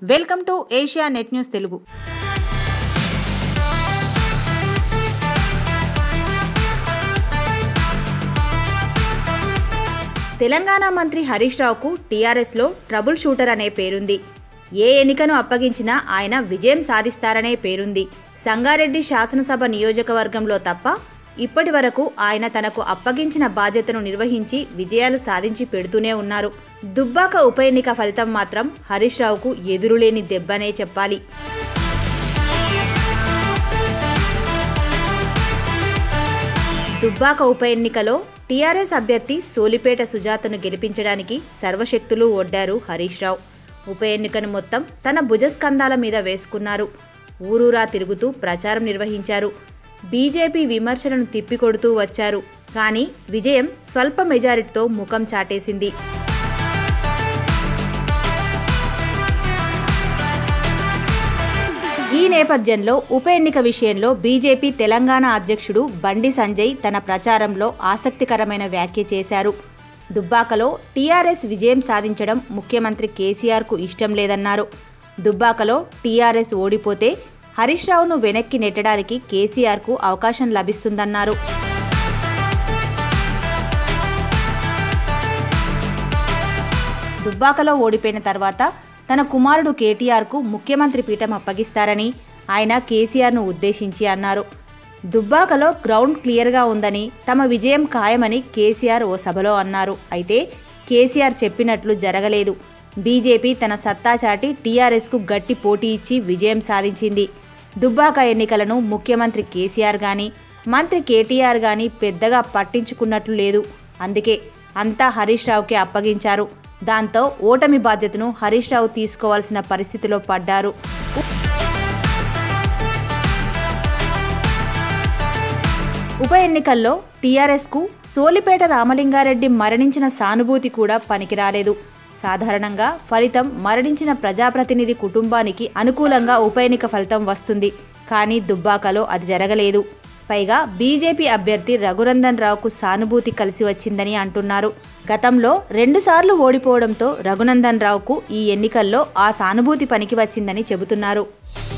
welcome to Asianet news Telugu Telangana మంత్రి హరీష్ రావుకు టీఆర్ఎస్లో ట్రబుల్ షూటర్ అనే పేరుంది ఏ ఎన్నికను అప్పగించినా ఆయన విజయం సాధిస్తారనే పేరుంది సంగారెడ్డి శాసనసభ నియోజకవర్గంలో తప్ప ఇప్పటి వరకు ఆయన తనకు అప్పగించిన బాధ్యతను నిర్వహించి విజయాలు సాధించి పెడుతూనే ఉన్నారు దుబ్బాక ఉప ఎన్నిక ఫలితం మాత్రం హరీష్ రావుకు ఎదురులేని దెబ్బనే చెప్పాలి దుబ్బాక ఉప ఎన్నికలో టీఆర్ఎస్ అభ్యర్థి సోలిపేట సుజాతను గెలిపించడానికి సర్వశక్తులు ఒడ్డారు హరీష్ రావు ఉప ఎన్నికను మొత్తం తన భుజస్కంధాల మీద వేసుకున్నారు ఊరూరా తిరుగుతూ ప్రచారం నిర్వహించారు బీజేపీ విమర్శలను తిప్పికొడుతూ వచ్చారు కానీ విజయం స్వల్ప మెజారిటీతో ముఖం చాటేసింది ఈ నేపథ్యంలో ఉప ఎన్నిక విషయంలో బీజేపీ తెలంగాణ అధ్యక్షుడు బండి సంజయ్ తన ప్రచారంలో ఆసక్తికరమైన వ్యాఖ్య చేశారు దుబ్బాకలో టీఆర్ఎస్ విజయం సాధించడం ముఖ్యమంత్రి కేసీఆర్కు ఇష్టం లేదన్నారు దుబ్బాకలో టీఆర్ఎస్ ఓడిపోతే హరీష్ రావును వెనక్కి నెట్టడానికి కేసీఆర్కు అవకాశం లభిస్తుందన్నారు దుబ్బాకలో ఓడిపోయిన తర్వాత తన కుమారుడు కేటీఆర్కు ముఖ్యమంత్రి పీఠం అప్పగిస్తారని ఆయన కేసీఆర్ను ఉద్దేశించి అన్నారు దుబ్బాకలో గ్రౌండ్ క్లియర్గా ఉందని తమ విజయం ఖాయమని కేసీఆర్ ఓ సభలో అన్నారు అయితే కేసీఆర్ చెప్పినట్లు జరగలేదు బీజేపీ తన సత్తా చాటి టీఆర్ఎస్కు గట్టి పోటీ ఇచ్చి విజయం సాధించింది దుబ్బాక ఎన్నికలను ముఖ్యమంత్రి కేసీఆర్ గాని మంత్రి కేటీఆర్ గాని పెద్దగా పట్టించుకున్నట్లు లేదు అందుకే అంతా హరీష్ రావుకే అప్పగించారు దాంతో ఓటమి బాధ్యతను హరీష్ రావు తీసుకోవాల్సిన పరిస్థితిలో పడ్డారు ఉప ఎన్నికల్లో టీఆర్ఎస్కు సోలిపేట రామలింగారెడ్డి మరణించిన సానుభూతి కూడా పనికిరాలేదు సాధారణంగా ఫలితం మరణించిన ప్రజాప్రతినిధి కుటుంబానికి అనుకూలంగా ఉప ఎన్నిక ఫలితం వస్తుంది కానీ దుబ్బాకలో అది జరగలేదు పైగా బీజేపీ అభ్యర్థి రఘునందన్ రావుకు సానుభూతి కలిసి వచ్చిందని అంటున్నారు గతంలో రెండుసార్లు ఓడిపోవడంతో రఘునందన్ రావుకు ఈ ఎన్నికల్లో ఆ సానుభూతి పనికి వచ్చిందని చెబుతున్నారు